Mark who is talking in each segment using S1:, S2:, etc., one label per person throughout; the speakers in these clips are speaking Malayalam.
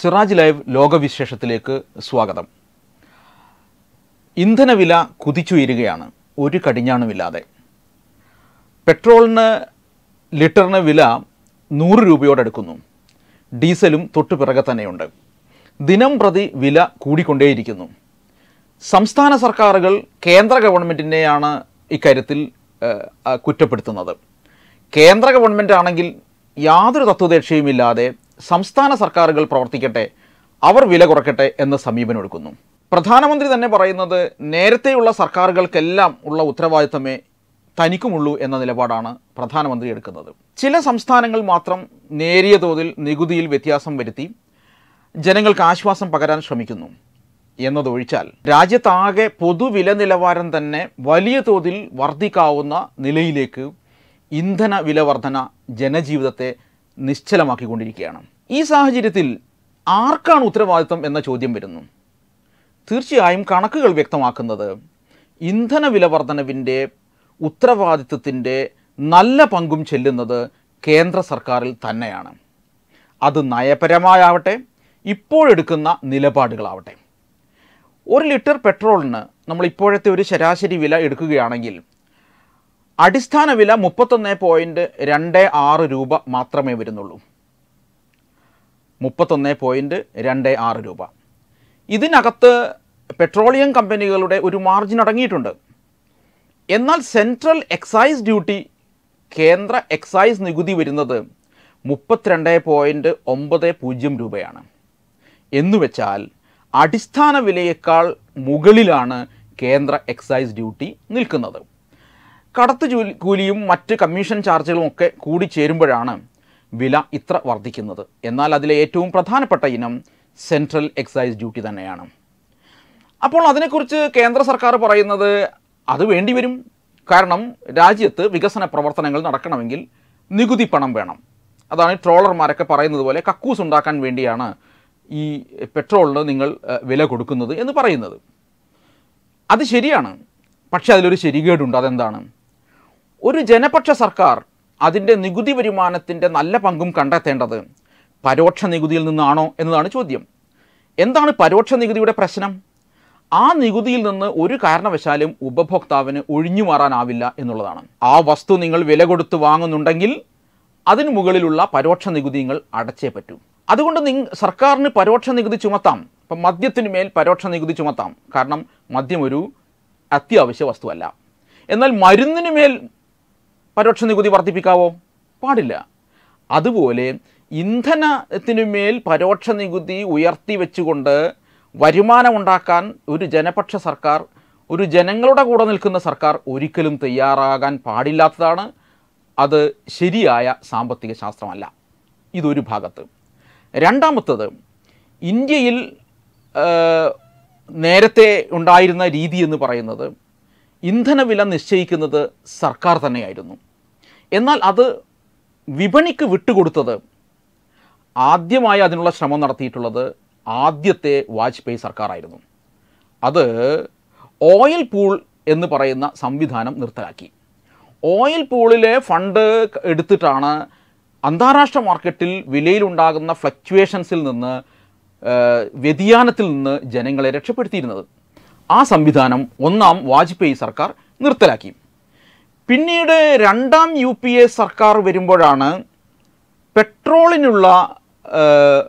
S1: സിറാജ് ലൈവ് ലോകവിശേഷത്തിലേക്ക് സ്വാഗതം ഇന്ധനവില കുതിച്ചുയരുകയാണ് ഒരു കടിഞ്ഞാണുമില്ലാതെ പെട്രോളിന് ലിറ്ററിന് വില നൂറ് രൂപയോടടുക്കുന്നു ഡീസലും തൊട്ടു പിറകെ തന്നെയുണ്ട് ദിനം പ്രതി വില കൂടിക്കൊണ്ടേയിരിക്കുന്നു സംസ്ഥാന സർക്കാരുകൾ കേന്ദ്ര ഗവൺമെൻറ്റിനെയാണ് ഇക്കാര്യത്തിൽ ഏഹ്, ആ, കുറ്റപ്പെടുത്തുന്നത് കേന്ദ്ര ഗവൺമെൻറ് ആണെങ്കിൽ യാതൊരു തത്വദീക്ഷയുമില്ലാതെ സംസ്ഥാന സർക്കാരുകൾ പ്രവർത്തിക്കട്ടെ അവർ വില കുറയ്ക്കട്ടെ എന്ന സമീപനം എടുക്കുന്നു പ്രധാനമന്ത്രി തന്നെ പറയുന്നത് നേരത്തെയുള്ള സർക്കാരുകൾക്കെല്ലാം ഉള്ള ഉത്തരവാദിത്തമേ തനിക്കുമുള്ളൂ എന്ന നിലപാടാണ് പ്രധാനമന്ത്രി എടുക്കുന്നത് ചില സംസ്ഥാനങ്ങൾ മാത്രം നേരിയ തോതിൽ നികുതിയിൽ വ്യത്യാസം വരുത്തി ജനങ്ങൾക്ക് ആശ്വാസം പകരാൻ ശ്രമിക്കുന്നു എന്നതൊഴിച്ചാൽ രാജ്യത്താകെ പൊതുവില നിലവാരം തന്നെ വലിയ തോതിൽ വർദ്ധിക്കാവുന്ന നിലയിലേക്ക് ഇന്ധന വില വർധന ജനജീവിതത്തെ നിശ്ചലമാക്കിക്കൊണ്ടിരിക്കുകയാണ് ഈ സാഹചര്യത്തിൽ ആർക്കാണ് ഉത്തരവാദിത്തം എന്ന ചോദ്യം വരുന്നു തീർച്ചയായും കണക്കുകൾ വ്യക്തമാക്കുന്നത് ഇന്ധന വില വർധനവിൻ്റെ ഉത്തരവാദിത്വത്തിൻ്റെ നല്ല പങ്കും ചെല്ലുന്നത് കേന്ദ്ര സർക്കാരിൽ തന്നെയാണ് അത് നയപരമായാവട്ടെ ഇപ്പോഴെടുക്കുന്ന നിലപാടുകളാവട്ടെ ഒരു ലിറ്റർ പെട്രോളിന് നമ്മൾ ഇപ്പോഴത്തെ ഒരു ശരാശരി വില എടുക്കുകയാണെങ്കിൽ അടിസ്ഥാന വില മുപ്പത്തൊന്ന് പോയിൻറ്റ് രണ്ട് ആറ് രൂപ മാത്രമേ വരുന്നുള്ളൂ മുപ്പത്തൊന്ന് പോയിൻറ്റ് രണ്ട് ആറ് രൂപ ഇതിനകത്ത് പെട്രോളിയം കമ്പനികളുടെ ഒരു മാർജിൻ അടങ്ങിയിട്ടുണ്ട് എന്നാൽ സെൻട്രൽ എക്സൈസ് ഡ്യൂട്ടി കേന്ദ്ര എക്സൈസ് നികുതി വരുന്നത് മുപ്പത്തിരണ്ട് പോയിൻറ്റ് ഒമ്പത് പൂജ്യം രൂപയാണ് എന്നുവെച്ചാൽ അടിസ്ഥാന വിലയേക്കാൾ മുകളിലാണ് കേന്ദ്ര എക്സൈസ് ഡ്യൂട്ടി നിൽക്കുന്നത് കടത്ത് ജൂലി കൂലിയും മറ്റ് കമ്മീഷൻ ചാർജുകളും ഒക്കെ കൂടി ചേരുമ്പോഴാണ് വില ഇത്ര വർദ്ധിക്കുന്നത് എന്നാൽ അതിലെ ഏറ്റവും പ്രധാനപ്പെട്ട ഇനം സെൻട്രൽ എക്സൈസ് ഡ്യൂട്ടി തന്നെയാണ് അപ്പോൾ അതിനെക്കുറിച്ച് കേന്ദ്ര സർക്കാർ പറയുന്നത് അത് വേണ്ടിവരും കാരണം രാജ്യത്ത് വികസന പ്രവർത്തനങ്ങൾ നടക്കണമെങ്കിൽ നികുതി പണം വേണം അതാണ് ഈ ട്രോളർമാരൊക്കെ പറയുന്നത് പോലെ കക്കൂസ് ഉണ്ടാക്കാൻ വേണ്ടിയാണ് ഈ പെട്രോളിന് നിങ്ങൾ ഏഹ്, വില കൊടുക്കുന്നത് എന്ന് പറയുന്നത് അത് ശരിയാണ് പക്ഷേ അതിലൊരു ശരികേടുണ്ട് അതെന്താണ് ഒരു ജനപക്ഷ സർക്കാർ അതിൻ്റെ നികുതി വരുമാനത്തിൻ്റെ നല്ല പങ്കും കണ്ടെത്തേണ്ടത് പരോക്ഷ നികുതിയിൽ നിന്നാണോ എന്നതാണ് ചോദ്യം എന്താണ് പരോക്ഷ നികുതിയുടെ പ്രശ്നം ആ നികുതിയിൽ നിന്ന് ഒരു കാരണവശാലും ഉപഭോക്താവിന് ഒഴിഞ്ഞു മാറാനാവില്ല എന്നുള്ളതാണ് ആ വസ്തു നിങ്ങൾ വില കൊടുത്ത് വാങ്ങുന്നുണ്ടെങ്കിൽ അതിന് മുകളിലുള്ള പരോക്ഷ നികുതി നിങ്ങൾ അടച്ചേ പറ്റൂ അതുകൊണ്ട് നിങ് സർക്കാരിന് പരോക്ഷ നികുതി ചുമത്താം ഇപ്പം മദ്യത്തിന് മേൽ പരോക്ഷ നികുതി ചുമത്താം കാരണം മദ്യം ഒരു അത്യാവശ്യ വസ്തുവല്ല എന്നാൽ മരുന്നിന് മേൽ പരോക്ഷ നികുതി വർദ്ധിപ്പിക്കാവോ പാടില്ല അതുപോലെ ഇന്ധനത്തിനു മേൽ പരോക്ഷ നികുതി ഉയർത്തി വെച്ചുകൊണ്ട് വരുമാനമുണ്ടാക്കാൻ ഒരു ജനപക്ഷ സർക്കാർ ഒരു ജനങ്ങളുടെ കൂടെ നിൽക്കുന്ന സർക്കാർ ഒരിക്കലും തയ്യാറാകാൻ പാടില്ലാത്തതാണ് അത് ശരിയായ സാമ്പത്തിക ശാസ്ത്രമല്ല ഇതൊരു ഭാഗത്ത് രണ്ടാമത്തത് ഇന്ത്യയിൽ ആ, നേരത്തെ ഉണ്ടായിരുന്ന രീതി എന്ന് പറയുന്നത് ഇന്ധനവില നിശ്ചയിക്കുന്നത് സർക്കാർ തന്നെയായിരുന്നു എന്നാൽ അത് വിപണിക്ക് വിട്ടുകൊടുത്തത് ആദ്യമായി അതിനുള്ള ശ്രമം നടത്തിയിട്ടുള്ളത് ആദ്യത്തെ വാജ്പേയി സർക്കാരായിരുന്നു അത് ഓയിൽ പൂൾ എന്ന് പറയുന്ന സംവിധാനം നിർത്തലാക്കി ഓയിൽ പൂളിലെ ഫണ്ട് എടുത്തിട്ടാണ് അന്താരാഷ്ട്ര മാർക്കറ്റിൽ വിലയിലുണ്ടാകുന്ന ഫ്ലക്ച്വേഷൻസിൽ നിന്ന് ആ, വ്യതിയാനത്തിൽ നിന്ന് ജനങ്ങളെ രക്ഷപ്പെടുത്തിയിരുന്നത് ആ സംവിധാനം ഒന്നാം വാജ്പേയി സർക്കാർ നിർത്തലാക്കി പിന്നീട് രണ്ടാം യു പി എ സർക്കാർ വരുമ്പോഴാണ് പെട്രോളിനുള്ള ആ,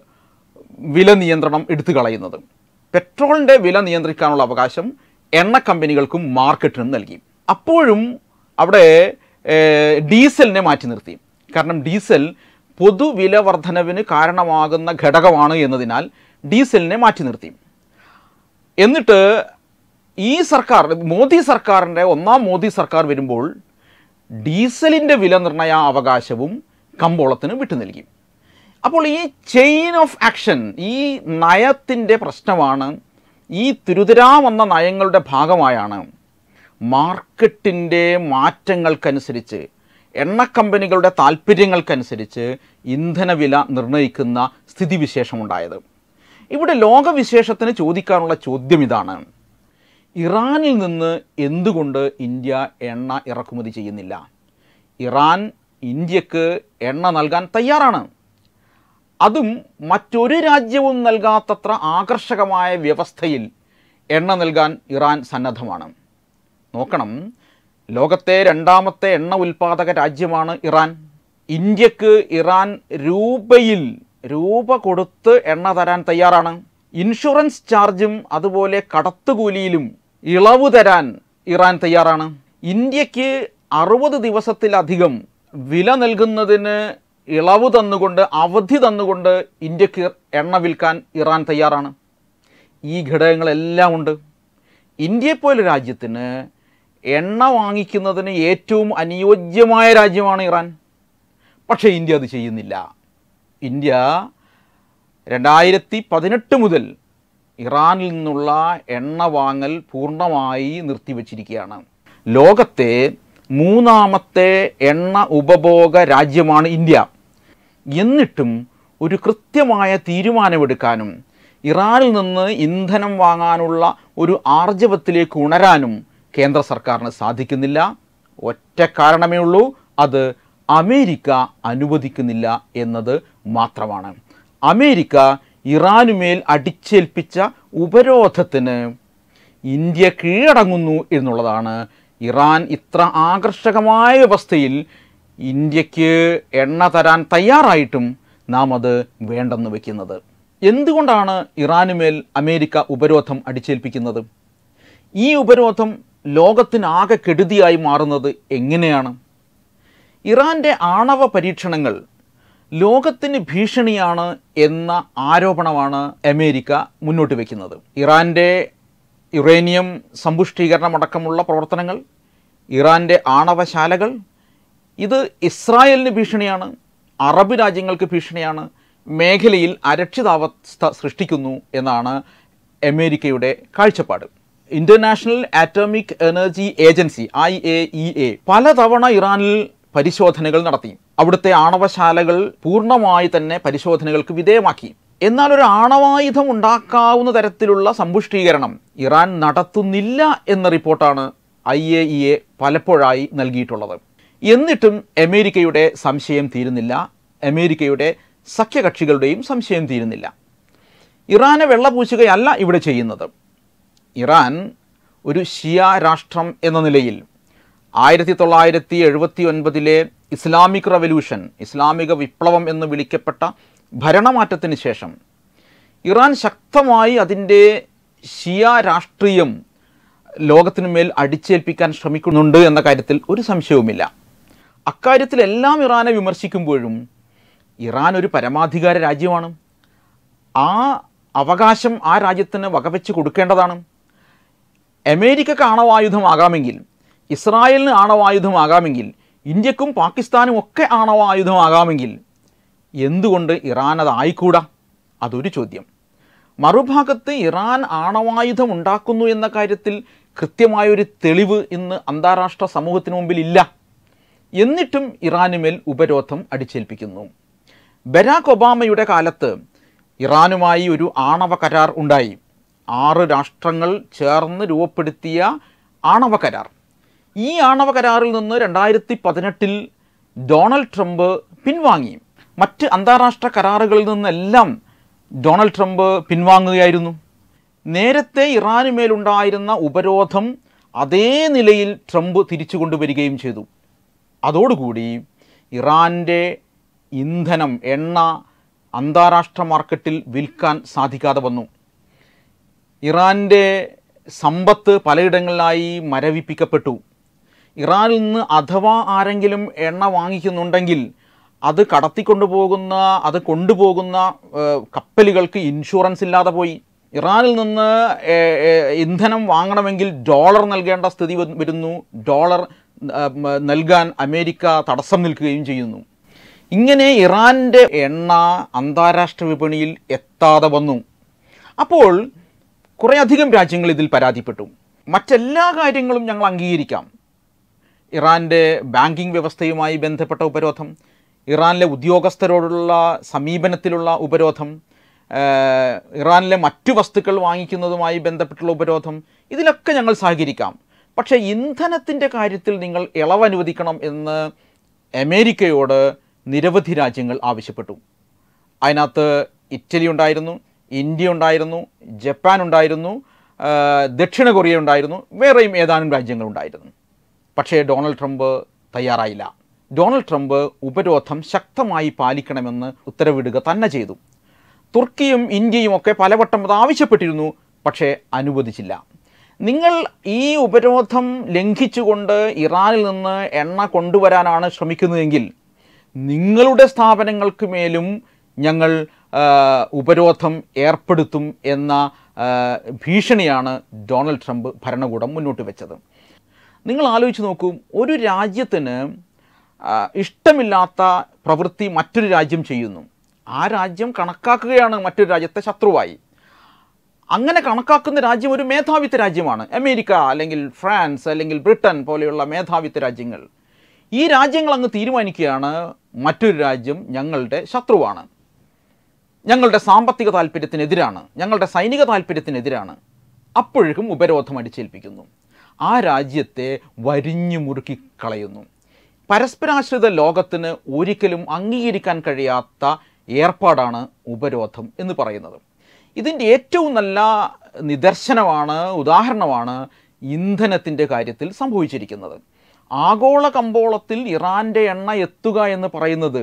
S1: വില നിയന്ത്രണം എടുത്തു കളയുന്നത് പെട്രോളിൻ്റെ വില നിയന്ത്രിക്കാനുള്ള അവകാശം എണ്ണ കമ്പനികൾക്കും മാർക്കറ്റിനും നൽകി അപ്പോഴും അവിടെ ഏ, ഡീസലിനെ മാറ്റി നിർത്തി കാരണം ഡീസൽ പൊതുവില വർധനവിന് കാരണമാകുന്ന ഘടകമാണ് എന്നതിനാൽ ഡീസലിനെ മാറ്റി നിർത്തി എന്നിട്ട് ഈ സർക്കാർ മോദി സർക്കാരിൻ്റെ ഒന്നാം മോദി സർക്കാർ വരുമ്പോൾ ഡീസലിൻ്റെ വില നിർണ്ണയ അവകാശവും കമ്പോളത്തിന് വിട്ടു നൽകി അപ്പോൾ ഈ ചെയിൻ ഓഫ് ആക്ഷൻ ഈ നയത്തിൻ്റെ പ്രശ്നമാണ് ഈ തിരുതിരാ വന്ന നയങ്ങളുടെ ഭാഗമായാണ് മാർക്കറ്റിൻ്റെ മാറ്റങ്ങൾക്കനുസരിച്ച് എണ്ണ കമ്പനികളുടെ താല്പര്യങ്ങൾക്കനുസരിച്ച് ഇന്ധനവില നിർണ്ണയിക്കുന്ന സ്ഥിതിവിശേഷമുണ്ടായത് ഇവിടെ ലോകവിശേഷത്തിന് ചോദിക്കാനുള്ള ചോദ്യം ഇതാണ് ഇറാനിൽ നിന്ന് എന്തുകൊണ്ട് ഇന്ത്യ എണ്ണ ഇറക്കുമതി ചെയ്യുന്നില്ല ഇറാൻ ഇന്ത്യക്ക് എണ്ണ നൽകാൻ തയ്യാറാണ് അതും മറ്റൊരു രാജ്യവും നൽകാത്തത്ര ആകർഷകമായ വ്യവസ്ഥയിൽ എണ്ണ നൽകാൻ ഇറാൻ സന്നദ്ധമാണ് നോക്കണം ലോകത്തെ രണ്ടാമത്തെ എണ്ണ ഉൽപ്പാദക രാജ്യമാണ് ഇറാൻ ഇന്ത്യക്ക് ഇറാൻ രൂപയിൽ രൂപ കൊടുത്ത് എണ്ണ തരാൻ തയ്യാറാണ് ഇൻഷുറൻസ് ചാർജും അതുപോലെ കടത്തുകൂലിയിലും ഇളവ് തരാൻ ഇറാൻ തയ്യാറാണ് ഇന്ത്യക്ക് അറുപത് ദിവസത്തിലധികം വില നൽകുന്നതിന് ഇളവ് തന്നുകൊണ്ട് അവധി തന്നുകൊണ്ട് ഇന്ത്യക്ക് എണ്ണ വിൽക്കാൻ ഇറാൻ തയ്യാറാണ് ഈ ഘടകങ്ങളെല്ലാം ഉണ്ട് ഇന്ത്യയെപ്പോലെ രാജ്യത്തിന് എണ്ണ വാങ്ങിക്കുന്നതിന് ഏറ്റവും അനുയോജ്യമായ രാജ്യമാണ് ഇറാൻ പക്ഷേ ഇന്ത്യ അത് ചെയ്യുന്നില്ല ഇന്ത്യ രണ്ടായിരത്തി പതിനെട്ട് മുതൽ ഇറാനിൽ നിന്നുള്ള എണ്ണ വാങ്ങൽ പൂർണ്ണമായി നിർത്തിവച്ചിരിക്കുകയാണ് ലോകത്തെ മൂന്നാമത്തെ എണ്ണ ഉപഭോഗ രാജ്യമാണ് ഇന്ത്യ എന്നിട്ടും ഒരു കൃത്യമായ തീരുമാനമെടുക്കാനും ഇറാനിൽ നിന്ന് ഇന്ധനം വാങ്ങാനുള്ള ഒരു ആർജവത്തിലേക്ക് ഉണരാനും കേന്ദ്ര സർക്കാരിന് സാധിക്കുന്നില്ല ഒറ്റ കാരണമേ ഉള്ളൂ അത് അമേരിക്ക അനുവദിക്കുന്നില്ല എന്നത് മാത്രമാണ് അമേരിക്ക ഇറാനുമേൽ അടിച്ചേൽപ്പിച്ച ഉപരോധത്തിന് ഇന്ത്യ കീഴടങ്ങുന്നു എന്നുള്ളതാണ് ഇറാൻ ഇത്ര ആകർഷകമായ വ്യവസ്ഥയിൽ ഇന്ത്യക്ക് എണ്ണ തരാൻ തയ്യാറായിട്ടും നാം അത് വേണ്ടെന്ന് വെക്കുന്നത് എന്തുകൊണ്ടാണ് ഇറാനുമേൽ അമേരിക്ക ഉപരോധം അടിച്ചേൽപ്പിക്കുന്നത് ഈ ഉപരോധം ലോകത്തിനാകെ കെടുതിയായി മാറുന്നത് എങ്ങനെയാണ് ഇറാൻ്റെ ആണവ പരീക്ഷണങ്ങൾ ലോകത്തിന് ഭീഷണിയാണ് എന്ന ആരോപണമാണ് അമേരിക്ക മുന്നോട്ട് വയ്ക്കുന്നത് ഇറാൻ്റെ യുറേനിയം സമ്പുഷ്ടീകരണമടക്കമുള്ള പ്രവർത്തനങ്ങൾ ഇറാൻ്റെ ആണവശാലകൾ ഇത് ഇസ്രായേലിന് ഭീഷണിയാണ് അറബ് രാജ്യങ്ങൾക്ക് ഭീഷണിയാണ് മേഖലയിൽ അരക്ഷിതാവസ്ഥ സൃഷ്ടിക്കുന്നു എന്നാണ് അമേരിക്കയുടെ കാഴ്ചപ്പാട് international atomic energy agency I A E A പലതവണ ഇറാനിൽ പരിശോധനകൾ നടത്തി അവിടുത്തെ ആണവശാലകൾ പൂർണ്ണമായി തന്നെ പരിശോധനകൾക്ക് വിധേയമാക്കി എന്നാൽ ഒരു ആണവായുധം ഉണ്ടാക്കാവുന്ന തരത്തിലുള്ള സമ്പുഷ്ടീകരണം ഇറാൻ നടത്തുന്നില്ല എന്ന റിപ്പോർട്ടാണ് ഐ എ ഇ എ പലപ്പോഴായി നൽകിയിട്ടുള്ളത് എന്നിട്ടും അമേരിക്കയുടെ സംശയം തീരുന്നില്ല അമേരിക്കയുടെ സഖ്യകക്ഷികളുടെയും സംശയം തീരുന്നില്ല ഇറാനെ വെള്ളപൂശുകയല്ല ഇവിടെ ചെയ്യുന്നത് ഇറാൻ ഒരു ഷിയ രാഷ്ട്രം എന്ന നിലയിൽ ആയിരത്തി തൊള്ളായിരത്തി എഴുപത്തി ഒൻപതിലെ ഇസ്ലാമിക് റവല്യൂഷൻ ഇസ്ലാമിക വിപ്ലവം എന്ന് വിളിക്കപ്പെട്ട ഭരണമാറ്റത്തിന് ശേഷം ഇറാൻ ശക്തമായി അതിൻ്റെ ഷിയ രാഷ്ട്രീയം ലോകത്തിനു മേൽ അടിച്ചേൽപ്പിക്കാൻ ശ്രമിക്കുന്നുണ്ട് എന്ന കാര്യത്തിൽ ഒരു സംശയവുമില്ല അക്കാര്യത്തിലെല്ലാം ഇറാനെ വിമർശിക്കുമ്പോഴും ഇറാൻ ഒരു പരമാധികാര രാജ്യമാണ് ആ അവകാശം ആ രാജ്യത്തിന് വകവെച്ച് കൊടുക്കേണ്ടതാണ് അമേരിക്കക്ക് ആണവായുധമാകാമെങ്കിൽ ഇസ്രായേലിന് ആണവായുധമാകാമെങ്കിൽ ഇന്ത്യക്കും പാകിസ്ഥാനും ഒക്കെ ആണവായുധമാകാമെങ്കിൽ എന്തുകൊണ്ട് ഇറാൻ അത് ആയിക്കൂടാ അതൊരു ചോദ്യം മറുഭാഗത്ത് ഇറാൻ ആണവായുധം ഉണ്ടാക്കുന്നു എന്ന കാര്യത്തിൽ കൃത്യമായൊരു തെളിവ് ഇന്ന് അന്താരാഷ്ട്ര സമൂഹത്തിന് മുമ്പിൽ ഇല്ല എന്നിട്ടും ഇറാനുമേൽ ഉപരോധം അടിച്ചേൽപ്പിക്കുന്നു ബരാക് ഒബാമയുടെ കാലത്ത് ഇറാനുമായി ഒരു ആണവ കരാർ ഉണ്ടായി ആറ് രാഷ്ട്രങ്ങൾ ചേർന്ന് രൂപപ്പെടുത്തിയ ആണവ കരാർ ഈ ആണവ കരാറിൽ നിന്ന് രണ്ടായിരത്തി പതിനെട്ടിൽ ഡൊണാൾഡ് ട്രംപ് പിൻവാങ്ങി മറ്റ് അന്താരാഷ്ട്ര കരാറുകളിൽ നിന്നെല്ലാം ഡൊണാൾഡ് ട്രംപ് പിൻവാങ്ങുകയായിരുന്നു നേരത്തെ ഇറാനുമേലുണ്ടായിരുന്ന ഉപരോധം അതേ നിലയിൽ ട്രംപ് തിരിച്ചു കൊണ്ടുവരികയും ചെയ്തു അതോടുകൂടി ഇറാൻ്റെ ഇന്ധനം എണ്ണ അന്താരാഷ്ട്ര മാർക്കറ്റിൽ വിൽക്കാൻ സാധിക്കാതെ വന്നു ഇറാൻ്റെ സമ്പത്ത് പലയിടങ്ങളിലായി മരവിപ്പിക്കപ്പെട്ടു ഇറാനിൽ നിന്ന് അഥവാ ആരെങ്കിലും എണ്ണ വാങ്ങിക്കുന്നുണ്ടെങ്കിൽ അത് കടത്തിക്കൊണ്ടുപോകുന്ന അത് കൊണ്ടുപോകുന്ന ഏഹ്, കപ്പലുകൾക്ക് ഇൻഷുറൻസ് ഇല്ലാതെ പോയി ഇറാനിൽ നിന്ന് ഏഹ്, ഏഹ്, ഇന്ധനം വാങ്ങണമെങ്കിൽ ഡോളർ നൽകേണ്ട സ്ഥിതി വ- വരുന്നു ഡോളർ ഏഹ്, മ- നൽകാൻ അമേരിക്ക തടസ്സം നിൽക്കുകയും ചെയ്യുന്നു ഇങ്ങനെ ഇറാൻ്റെ എണ്ണ അന്താരാഷ്ട്ര വിപണിയിൽ എത്താതെ വന്നു അപ്പോൾ കുറേയധികം രാജ്യങ്ങൾ ഇതിൽ പരാതിപ്പെട്ടു മറ്റെല്ലാ കാര്യങ്ങളും ഞങ്ങൾ അംഗീകരിക്കാം ഇറാൻ്റെ ബാങ്കിംഗ് വ്യവസ്ഥയുമായി ബന്ധപ്പെട്ട ഉപരോധം ഇറാനിലെ ഉദ്യോഗസ്ഥരോടുള്ള സമീപനത്തിലുള്ള ഉപരോധം ഏഹ്, ഇറാനിലെ മറ്റു വസ്തുക്കൾ വാങ്ങിക്കുന്നതുമായി ബന്ധപ്പെട്ടുള്ള ഉപരോധം ഇതിലൊക്കെ ഞങ്ങൾ സഹകരിക്കാം പക്ഷേ ഇന്ധനത്തിൻ്റെ കാര്യത്തിൽ നിങ്ങൾ ഇളവ് അനുവദിക്കണം എന്ന് അമേരിക്കയോട് നിരവധി രാജ്യങ്ങൾ ആവശ്യപ്പെട്ടു അതിനകത്ത് ഇറ്റലി ഉണ്ടായിരുന്നു ഇന്ത്യ ഉണ്ടായിരുന്നു ജപ്പാൻ ഉണ്ടായിരുന്നു ആ, ദക്ഷിണ കൊറിയ ഉണ്ടായിരുന്നു വേറെയും ഏതാനും രാജ്യങ്ങളുണ്ടായിരുന്നു പക്ഷേ ഡൊണാൾഡ് ട്രംപ് തയ്യാറായില്ല ഡൊണാൾഡ് ട്രംപ് ഉപരോധം ശക്തമായി പാലിക്കണമെന്ന് ഉത്തരവിടുക തന്നെ ചെയ്തു തുർക്കിയും ഇന്ത്യയും ഒക്കെ പലവട്ടം അത് ആവശ്യപ്പെട്ടിരുന്നു പക്ഷേ അനുവദിച്ചില്ല നിങ്ങൾ ഈ ഉപരോധം ലംഘിച്ചുകൊണ്ട് ഇറാനിൽ നിന്ന് എണ്ണ കൊണ്ടുവരാനാണ് ശ്രമിക്കുന്നതെങ്കിൽ നിങ്ങളുടെ സ്ഥാപനങ്ങൾക്ക് മേലും ഞങ്ങൾ ആ, ഉപരോധം ഏർപ്പെടുത്തും എന്ന ആ, ഭീഷണിയാണ് ഡൊണാൾഡ് ട്രംപ് ഭരണകൂടം മുന്നോട്ട് വെച്ചത് നിങ്ങൾ ആലോചിച്ച് നോക്കൂ ഒരു രാജ്യത്തിന് ആ, ഇഷ്ടമില്ലാത്ത പ്രവൃത്തി മറ്റൊരു രാജ്യം ചെയ്യുന്നു ആ രാജ്യം കണക്കാക്കുകയാണ് മറ്റൊരു രാജ്യത്തെ ശത്രുവായി അങ്ങനെ കണക്കാക്കുന്ന രാജ്യം ഒരു മേധാവിത്വ രാജ്യമാണ് അമേരിക്ക അല്ലെങ്കിൽ ഫ്രാൻസ് അല്ലെങ്കിൽ ബ്രിട്ടൻ പോലെയുള്ള മേധാവിത്വ രാജ്യങ്ങൾ ഈ രാജ്യങ്ങൾ അങ്ങ് തീരുമാനിക്കുകയാണ് മറ്റൊരു രാജ്യം ഞങ്ങളുടെ ശത്രുവാണ് ഞങ്ങളുടെ സാമ്പത്തിക താല്പര്യത്തിനെതിരാണ് ഞങ്ങളുടെ സൈനിക താല്പര്യത്തിനെതിരാണ് അപ്പോഴേക്കും ഉപരോധം അടിച്ചേൽപ്പിക്കുന്നു ആ രാജ്യത്തെ വരിഞ്ഞു മുറുക്കി കളയുന്നു പരസ്പരാശ്രിത ലോകത്തിന് ഒരിക്കലും അംഗീകരിക്കാൻ കഴിയാത്ത ഏർപ്പാടാണ് ഉപരോധം എന്ന് പറയുന്നത് ഇതിൻ്റെ ഏറ്റവും നല്ല നിദർശനമാണ് ഉദാഹരണമാണ് ഇന്ധനത്തിൻ്റെ കാര്യത്തിൽ സംഭവിച്ചിരിക്കുന്നത് ആഗോള കമ്പോളത്തിൽ ഇറാൻ്റെ എണ്ണ എത്തുക എന്ന് പറയുന്നത്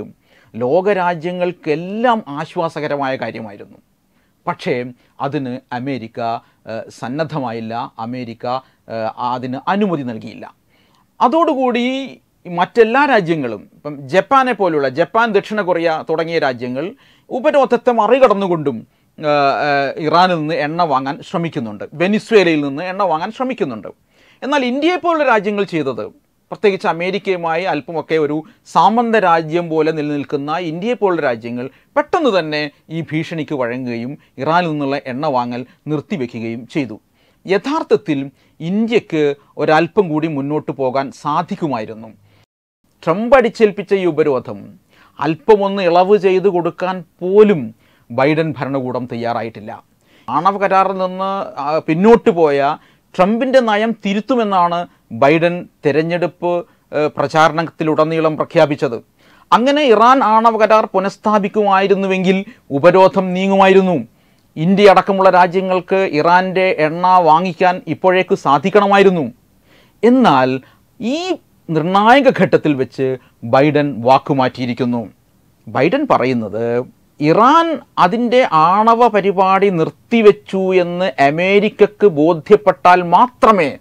S1: ലോകരാജ്യങ്ങൾക്കെല്ലാം ആശ്വാസകരമായ കാര്യമായിരുന്നു പക്ഷേ അതിന് അമേരിക്ക ഏഹ്, സന്നദ്ധമായില്ല അമേരിക്ക ഏഹ്, അതിന് അനുമതി നൽകിയില്ല അതോടുകൂടി മറ്റെല്ലാ രാജ്യങ്ങളും ഇപ്പം ജപ്പാനെ പോലുള്ള ജപ്പാൻ ദക്ഷിണ കൊറിയ തുടങ്ങിയ രാജ്യങ്ങൾ ഉപരോധത്തെ മറികടന്നുകൊണ്ടും ആ, ആ, ഇറാനിൽ നിന്ന് എണ്ണ വാങ്ങാൻ ശ്രമിക്കുന്നുണ്ട് വെനിസ്വേലയിൽ നിന്ന് എണ്ണ വാങ്ങാൻ ശ്രമിക്കുന്നുണ്ട് എന്നാൽ ഇന്ത്യയെ പോലുള്ള രാജ്യങ്ങൾ ചെയ്തത് പ്രത്യേകിച്ച് അമേരിക്കയുമായി അല്പമൊക്കെ ഒരു സാമന്ത രാജ്യം പോലെ നിലനിൽക്കുന്ന ഇന്ത്യയെ പോലുള്ള രാജ്യങ്ങൾ പെട്ടെന്ന് തന്നെ ഈ ഭീഷണിക്ക് വഴങ്ങുകയും ഇറാനിൽ നിന്നുള്ള എണ്ണ വാങ്ങൽ നിർത്തിവെക്കുകയും ചെയ്തു യഥാർത്ഥത്തിൽ ഇന്ത്യക്ക് ഒരല്പം കൂടി മുന്നോട്ട് പോകാൻ സാധിക്കുമായിരുന്നു ട്രംപ് അടിച്ചേൽപ്പിച്ച ഈ ഉപരോധം അല്പമൊന്ന് ഇളവ് ചെയ്തു കൊടുക്കാൻ പോലും ബൈഡൻ ഭരണകൂടം തയ്യാറായിട്ടില്ല ആണവ കരാറിൽ നിന്ന് ആ, പിന്നോട്ട് പോയ ട്രംപിൻ്റെ നയം തിരുത്തുമെന്നാണ് ബൈഡൻ തെരഞ്ഞെടുപ്പ് ഏ, പ്രചാരണത്തിലുടനീളം പ്രഖ്യാപിച്ചത് അങ്ങനെ ഇറാൻ ആണവ കരാർ പുനഃസ്ഥാപിക്കുമായിരുന്നുവെങ്കിൽ ഉപരോധം നീങ്ങുമായിരുന്നു ഇന്ത്യ അടക്കമുള്ള രാജ്യങ്ങൾക്ക് ഇറാൻ്റെ എണ്ണ വാങ്ങിക്കാൻ ഇപ്പോഴേക്ക് സാധിക്കണമായിരുന്നു എന്നാൽ ഈ നിർണായക ഘട്ടത്തിൽ വെച്ച് ബൈഡൻ വാക്കുമാറ്റിയിരിക്കുന്നു ബൈഡൻ പറയുന്നത് ഇറാൻ അതിൻ്റെ ആണവ പരിപാടി നിർത്തിവെച്ചു എന്ന് അമേരിക്കക്ക് ബോധ്യപ്പെട്ടാൽ മാത്രമേ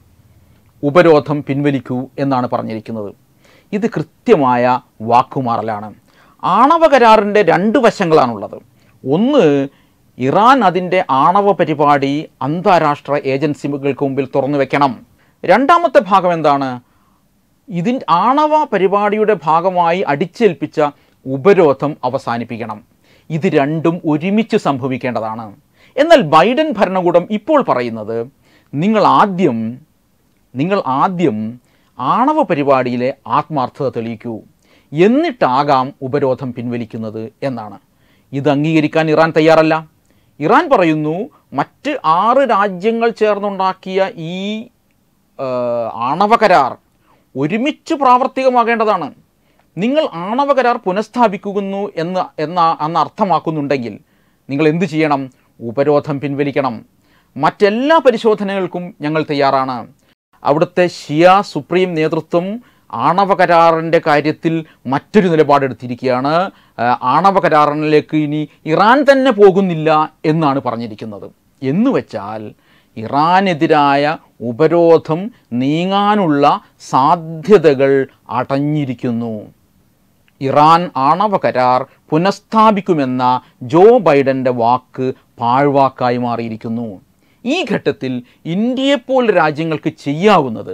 S1: ഉപരോധം പിൻവലിക്കൂ എന്നാണ് പറഞ്ഞിരിക്കുന്നത് ഇത് കൃത്യമായ വാക്കുമാറലാണ് ആണവ കരാറിൻ്റെ രണ്ട് വശങ്ങളാണുള്ളത് ഒന്ന് ഇറാൻ അതിൻ്റെ ആണവ പരിപാടി അന്താരാഷ്ട്ര ഏജൻസികൾക്ക് മുമ്പിൽ തുറന്നു വെക്കണം രണ്ടാമത്തെ ഭാഗം എന്താണ് ഇതിൻ ആണവ പരിപാടിയുടെ ഭാഗമായി അടിച്ചേൽപ്പിച്ച ഉപരോധം അവസാനിപ്പിക്കണം ഇത് രണ്ടും ഒരുമിച്ച് സംഭവിക്കേണ്ടതാണ് എന്നാൽ ബൈഡൻ ഭരണകൂടം ഇപ്പോൾ പറയുന്നത് നിങ്ങൾ ആദ്യം നിങ്ങൾ ആദ്യം ആണവ പരിപാടിയിലെ ആത്മാർത്ഥത തെളിയിക്കൂ എന്നിട്ടാകാം ഉപരോധം പിൻവലിക്കുന്നത് എന്നാണ് ഇത് അംഗീകരിക്കാൻ ഇറാൻ തയ്യാറല്ല ഇറാൻ പറയുന്നു മറ്റ് ആറ് രാജ്യങ്ങൾ ചേർന്നുണ്ടാക്കിയ ഈ ആ, ആണവ കരാർ ഒരുമിച്ച് പ്രാവർത്തികമാകേണ്ടതാണ് നിങ്ങൾ ആണവ കരാർ പുനഃസ്ഥാപിക്കുന്നു എന്ന് എന്ന അന്ന് അർത്ഥമാക്കുന്നുണ്ടെങ്കിൽ നിങ്ങൾ എന്ത് ചെയ്യണം ഉപരോധം പിൻവലിക്കണം മറ്റെല്ലാ പരിശോധനകൾക്കും ഞങ്ങൾ തയ്യാറാണ് അവിടുത്തെ ഷിയ സുപ്രീം നേതൃത്വം ആണവ കരാറിൻ്റെ കാര്യത്തിൽ മറ്റൊരു നിലപാടെടുത്തിരിക്കുകയാണ് ആ, ആണവ കരാറിലേക്ക് ഇനി ഇറാൻ തന്നെ പോകുന്നില്ല എന്നാണ് പറഞ്ഞിരിക്കുന്നത് എന്ന് വെച്ചാൽ ഇറാനെതിരായ ഉപരോധം നീങ്ങാനുള്ള സാധ്യതകൾ അടഞ്ഞിരിക്കുന്നു ഇറാൻ ആണവ കരാർ പുനഃസ്ഥാപിക്കുമെന്ന ജോ ബൈഡൻ്റെ വാക്ക് പാഴ്വാക്കായി മാറിയിരിക്കുന്നു ഈ ഘട്ടത്തിൽ ഇന്ത്യയെപ്പോലുള്ള രാജ്യങ്ങൾക്ക് ചെയ്യാവുന്നത്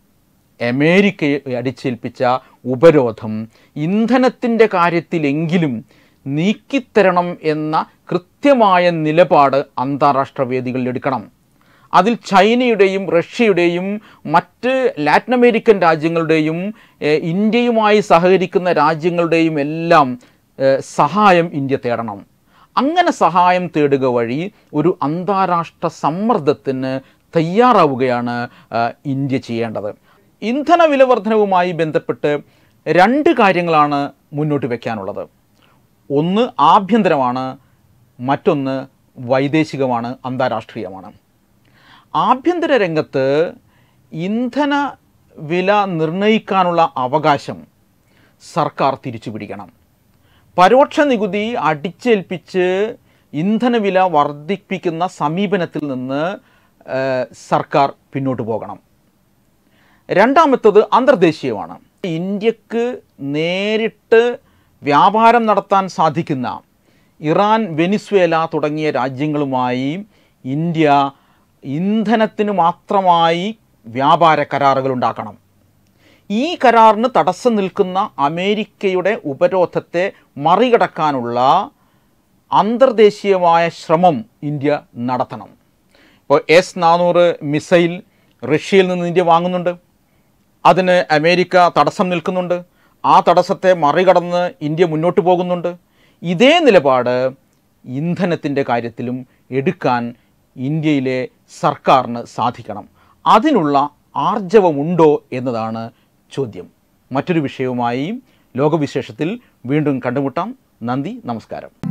S1: അമേരിക്കയെ അടിച്ചേൽപ്പിച്ച ഉപരോധം ഇന്ധനത്തിൻ്റെ കാര്യത്തിലെങ്കിലും നീക്കിത്തരണം എന്ന കൃത്യമായ നിലപാട് അന്താരാഷ്ട്ര വേദികളിൽ എടുക്കണം അതിൽ ചൈനയുടെയും റഷ്യയുടെയും മറ്റ് ലാറ്റിൻ അമേരിക്കൻ രാജ്യങ്ങളുടെയും ഏഹ്, ഇന്ത്യയുമായി സഹകരിക്കുന്ന രാജ്യങ്ങളുടെയും എല്ലാം ഏഹ്, സഹായം ഇന്ത്യ തേടണം അങ്ങനെ സഹായം തേടുക വഴി ഒരു അന്താരാഷ്ട്ര സമ്മർദ്ദത്തിന് തയ്യാറാവുകയാണ് ആ, ഇന്ത്യ ചെയ്യേണ്ടത് ഇന്ധന വില വർധനവുമായി ബന്ധപ്പെട്ട് രണ്ട് കാര്യങ്ങളാണ് മുന്നോട്ട് വയ്ക്കാനുള്ളത് ഒന്ന് ആഭ്യന്തരമാണ് മറ്റൊന്ന് വൈദേശികമാണ് അന്താരാഷ്ട്രീയമാണ് ആഭ്യന്തര രംഗത്ത് ഇന്ധന വില നിർണ്ണയിക്കാനുള്ള അവകാശം സർക്കാർ തിരിച്ചു പിടിക്കണം പരോക്ഷ നികുതി അടിച്ചേൽപ്പിച്ച് ഇന്ധനവില വർദ്ധിപ്പിക്കുന്ന സമീപനത്തിൽ നിന്ന് ഏഹ്, സർക്കാർ പിന്നോട്ട് പോകണം രണ്ടാമത്തത് അന്തർദേശീയമാണ് ഇന്ത്യക്ക് നേരിട്ട് വ്യാപാരം നടത്താൻ സാധിക്കുന്ന ഇറാൻ വെനിസ്വേല തുടങ്ങിയ രാജ്യങ്ങളുമായി ഇന്ത്യ ഇന്ധനത്തിന് മാത്രമായി വ്യാപാര കരാറുകൾ ഉണ്ടാക്കണം ഈ കരാറിന് തടസ്സം നിൽക്കുന്ന അമേരിക്കയുടെ ഉപരോധത്തെ മറികടക്കാനുള്ള അന്തർദേശീയമായ ശ്രമം ഇന്ത്യ നടത്തണം ഇപ്പോൾ എസ് നാനൂറ് മിസൈൽ റഷ്യയിൽ നിന്ന് ഇന്ത്യ വാങ്ങുന്നുണ്ട് അതിന് അമേരിക്ക തടസ്സം നിൽക്കുന്നുണ്ട് ആ തടസ്സത്തെ മറികടന്ന് ഇന്ത്യ മുന്നോട്ട് പോകുന്നുണ്ട് ഇതേ നിലപാട് ഇന്ധനത്തിൻ്റെ കാര്യത്തിലും എടുക്കാൻ ഇന്ത്യയിലെ സർക്കാരിന് സാധിക്കണം അതിനുള്ള ആർജവമുണ്ടോ എന്നതാണ് ചോദ്യം മറ്റൊരു വിഷയവുമായി ലോകവിശേഷത്തിൽ വീണ്ടും കണ്ടുമുട്ടാം നന്ദി നമസ്കാരം